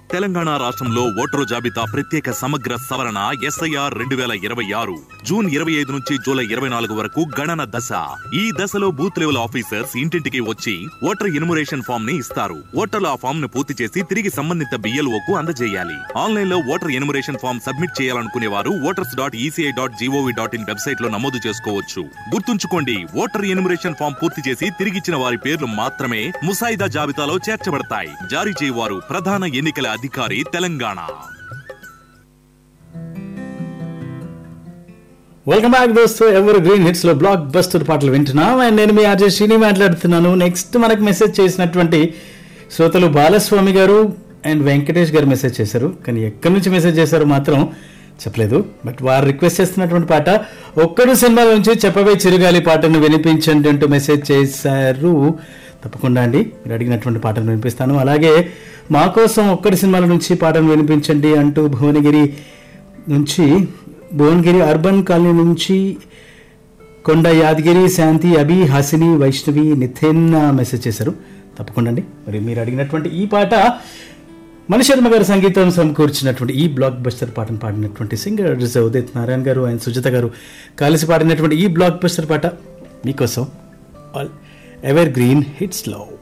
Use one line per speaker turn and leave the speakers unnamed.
తెలంగాణ రాష్ట్రంలో ఓటరు జాబితా ప్రత్యేక సమగ్ర సవరణ ఎస్ఐఆర్ రెండు వేల ఇరవై ఆరు జూన్ ఇరవై ఐదు నుంచి జూలై ఇరవై నాలుగు వరకు గణన దశ ఈ దశలో బూత్ లెవెల్ ఆఫీసర్స్ ఇంటింటికి వచ్చి ఓటర్ ఎన్యుమరేషన్ ఫామ్ ని ఇస్తారు ఓటర్లు ఆ ఫామ్ ను పూర్తి చేసి తిరిగి సంబంధిత BLO కు అందజేయాలి ఆన్లైన్ లో ఓటర్ ఎన్యుమరేషన్ ఫామ్ సబ్మిట్ చేయాలనుకునే వారు voters dot ECI dot GOV dot in website లో నమోదు చేసుకోవచ్చు గుర్తుంచుకోండి ఓటర్ ఎన్యుమరేషన్ ఫామ్ పూర్తి చేసి తిరిగిచ్చిన వారి పేర్లు మాత్రమే ముసాయిదా జాబితాలో చేర్చబడతాయి జారీ చేయవారు ప్రధాన ఎన్నికల అధికారి తెలంగాణ
వెల్కమ్ బ్యాక్ దోస్తు ఎవరు గ్రీన్ హిట్స్ లో బ్లాక్ బస్టర్ పాటలు వింటున్నాం అండ్ నేను మీ ఆర్జే శ్రీని మాట్లాడుతున్నాను నెక్స్ట్ మనకు మెసేజ్ చేసినటువంటి శ్రోతలు బాలస్వామి గారు అండ్ వెంకటేష్ గారు మెసేజ్ చేశారు కానీ ఎక్కడి నుంచి మెసేజ్ చేశారో మాత్రం చెప్పలేదు బట్ వారు రిక్వెస్ట్ చేస్తున్నటువంటి పాట ఒక్కడు సినిమా నుంచి చెప్పవే చిరుగాలి పాటను వినిపించండి అంటూ మెసేజ్ చేశారు తప్పకుండా అండి మీరు అడిగినటువంటి పాటను వినిపిస్తాను అలాగే మా కోసం ఒక్కడి సినిమాల నుంచి పాటను వినిపించండి అంటూ భువనగిరి నుంచి భువనగిరి అర్బన్ కాలనీ నుంచి కొండ యాదగిరి శాంతి అభి హాసిని వైష్ణవి నితిన్ మెసేజ్ చేశారు తప్పకుండా అండి మరి మీరు అడిగినటువంటి ఈ పాట మణిశర్మ గారు సంగీతం సమకూర్చినటువంటి ఈ బ్లాక్ బస్టర్ పాటను పాడినటువంటి సింగర్ ఉదిత్ నారాయణ గారు అండ్ సుజిత గారు కలిసి పాడినటువంటి ఈ బ్లాక్ బస్టర్ పాట మీకోసం all evergreen hits love